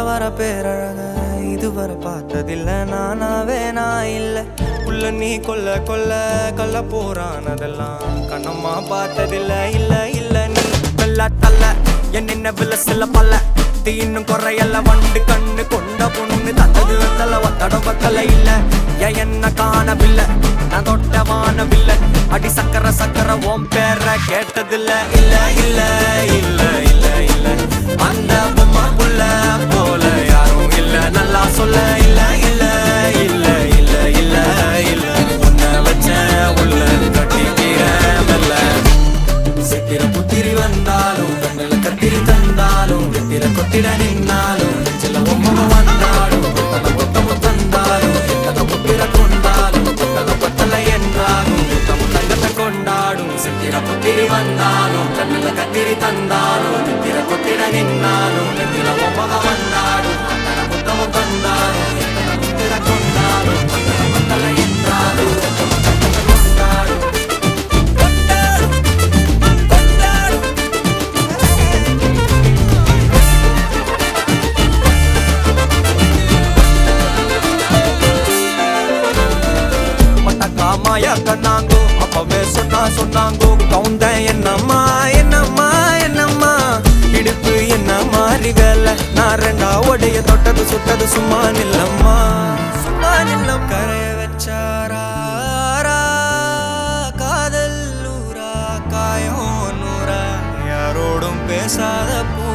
வர பேரழக இதுவரை பார்த்ததில்ல நானாவே நான் இல்ல உள்ள நீ கொல்ல கொல்ல கொல்ல போறான் அதெல்லாம் கண்ணம்மா பார்த்ததில்ல இல்ல இல்ல நீ வெள்ள தள்ள என் நினைவுல சில பல்ல இன்னும் குறையல்ல வண்டு கண்ணு கொண்ட பொண்ணு தந்தது வெத்தல ஒத்தடம் பத்தல இல்ல ஏன் என்ன காணவில்லை நான் தொட்ட வானவில்லை அடி சக்கர சக்கர ஓம் பேர கேட்டதில்ல இல்ல இல்ல இல்ல இல்ல இல்ல அந்த பொம்மை புள்ள போல யாரும் இல்ல நல்லா சொல்ல இல்ல இல்ல இல்ல இல்ல இல்ல இல்ல உன்னை வச்ச உள்ள கட்டிக்கிற மெல்ல சித்திர புத்திரி வந்தாலும் கண்ணுல கத்திரி தந்தாலும் வெத்திர கொத்திட நின்னாலும் நெஞ்சில ஒம்மக வந்தாலும் கொத்தல கொத்தம தந்தாலும் எத்தனை புத்திர கொண்டாலும் கொத்தல கொத்தல என்றாலும் கொத்தம தங்கத்தை கொண்டாடும் சித்திர புத்திரி வந்தாலும் கண்ணுல கத்திரி தந்தாலும் வெத்திர கொத்திட நின்னாலும் நெஞ்சில ஒம்மக வந்தாலும் கொத்தல கொத்தம தந்தாலும் எத்தனை புத்திர கொண்டாலும் கொத்தல கொத்தல என்றாலும் கொத்தம தங்கத்தை கொண்டாடும் கொண்டாடும் கொண்டாடும் மட்டக்கா மாயா கண்ணாங்கோ அப்பவே சொன்னா சொன்னாங்கோ கவுந்த என்னம்மா என்னம்மா என்னம்மா இடுப்பு என்ன மாறி வேலை நான் ரெண்டா உடைய தொட்டது சுட்டது சும்மா நில்லம்மா சும்மா நில்லம் கரைய வச்சாரா காதல் ஊரா காயம் நூறா யாரோடும் பேசாத பூ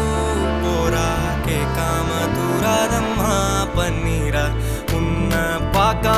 போரா கேட்காம தூராதம்மா பன்னீரா உன்னை பார்க்காம